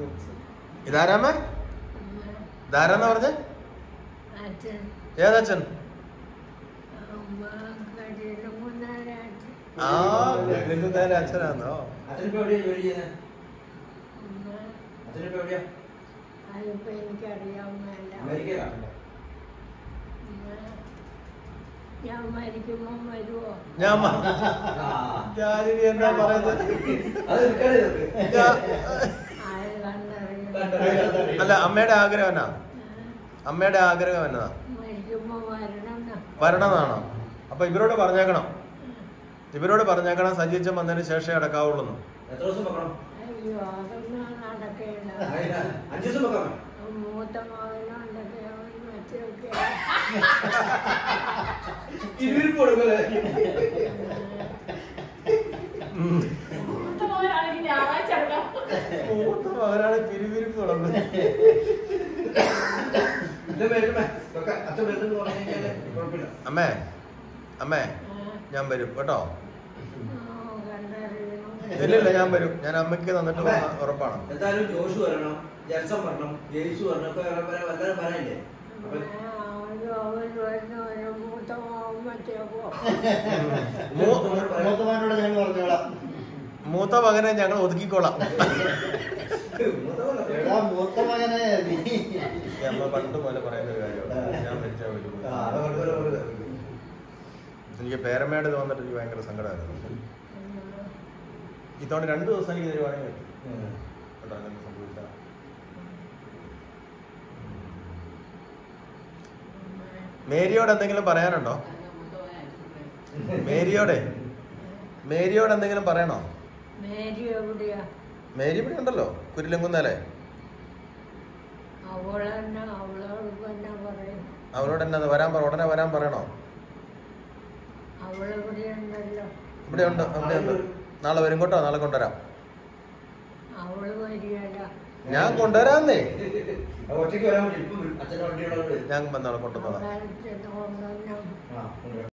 ഇതാരാമ്മ ഇതാരാന്നാ പറഞ്ഞേ അച്ഛൻ ഏതച്ഛൻ അമ്മ കടയിലും മുന്നാരാച്ഛൻ ആ കുഞ്ഞിക്കുന്നാന്റെ അച്ഛനാന്നോ അച്ഛനിപ്പോ എവിടെയാ ജോലി ചെയ്യുന്നത് അമ്മ അച്ഛനിപ്പോ എവിടെയാ അതിപ്പോ എനിക്കറിയാവുന്നതല്ല അമേരിക്കയിലാണ് അമ്മ, ഞാൻ മരിക്കുമ്പോ വരുവോ ഞാൻ മ- ആ. ഞാനിനി എന്താ പറയുന്നത് അത് record ചെയ്തോ? ഞാൻ- ആര് കണ്ടറിയും കണ്ടറിയും. അല്ല അമ്മയുടെ ആഗ്രഹം എന്നാ അമ്മയുടെ ആഗ്രഹം എന്നതാ മരിക്കുമ്പോ വരണം എന്ന്. വരണമെന്നാണോ അപ്പൊ ഇവരോട് പറഞ്ഞേക്കണം ഇവരോട് പറഞ്ഞേക്കണം സജീച്ചൻ വന്നതിന് ശേഷമേ അടക്കാവുള്ളൂ എന്ന്. എത്ര ദിവസം വെക്കണം അയ്യോ അതൊന്നും നടക്കേണ്ട അതിന് അഞ്ച് ദിവസം വെക്കാം മൂത്ത മകനുണ്ടൊക്കെ അവൻ വെച്ചൊക്കെ ഇരുവിരിപ്പ് കൊടുക്കല്ലേ ഉം. മൂത്ത മകനാണെങ്കിൽ ഞായറാഴ്ച എടുക്കാം മൂത്ത മകനാണ് പിരിവിരിപ്പ് തുടങ്ങുന്നത് ഇത് വരുമ്പേ വെക്കാം അച്ഛൻ വരുന്നെന്ന് പറഞ്ഞു കഴിഞ്ഞാല് കുഴപ്പമില്ല അമ്മേ അമ്മേ ഞാൻ വരും കേട്ടോ കണ്ടറിയണം ഇല്ലില്ല ഞാൻ വരും ഞാൻ അമ്മയ്ക്ക് തന്നിട്ട് അമ്മേ. വന്ന ഉറപ്പാണ് എന്തായാലും ജോഷു വരണം ജെൻസൺ വരണം ജെയ്സു വരണം ഒക്കെ വരാൻ വരാൻ എല്ലാവരും വരാനില്ലേ അപ്പൊ മൂ- മൂത്തമാനോട് ഞങ്ങൾ പറഞ്ഞോളാം മൂത്ത മകനെ ഞങ്ങൾ ഒതുക്കിക്കോളാം എടാ മൂത്ത മകനെ നീ ഈ അമ്മ പണ്ട് പോലെ പറയുന്ന ഒരു കാര്യമാണ് ഞാൻ മരിച്ചാൽ വരും ആ, അത് കൊണ്ട് വരാം, കൊണ്ട് വരാം. എനിക്ക് പേരമ്മയുടെ ഇത് വന്നിട്ട് എനിക്ക് ഭയങ്കര സങ്കടമായിരുന്നു ഇത്തവണ രണ്ട് ദിവസം എനിക്ക് തരുവാണെങ്കിൽ ഉം. കേട്ടോ അങ്ങനെ സംഭവിച്ച മേരിയോട് എന്തെങ്കിലും പറയാനുണ്ടോ മേരിയോടെ മേരിയോട് എന്തെങ്കിലും പറയണോ മേരി എവിടെയാ മേരി ഇവിടെ ഉണ്ടല്ലോ കുരിലങ്കുന്നേലെ അവളെന്നെ അവളോട് പിന്നെ പറയും അവരോട് എന്നെ വരാൻ പറ ഉടനെ വരാൻ പറയണോ അവളിവിടെ ഉണ്ടല്ലോ ഇവിടെ ഉണ്ട് ഇവിടെ ഉണ്ട് നാളെ വരും കേട്ടോ നാളെ കൊണ്ടുവരാം അവള് വരികയല്ല ഞാൻ കൊണ്ടുവരാന്നേ അത് ഒറ്റയ്ക്ക് വരാൻ പറ്റും ഇപ്പം അച്ഛൻ്റെ വണ്ടിയുടെ ഞാൻ നാളെ കൊണ്ടുവന്നോളാം അവിടെ ചെന്ന് കൊണ്ടുവന്നു ആ കൊണ്ടുവരാം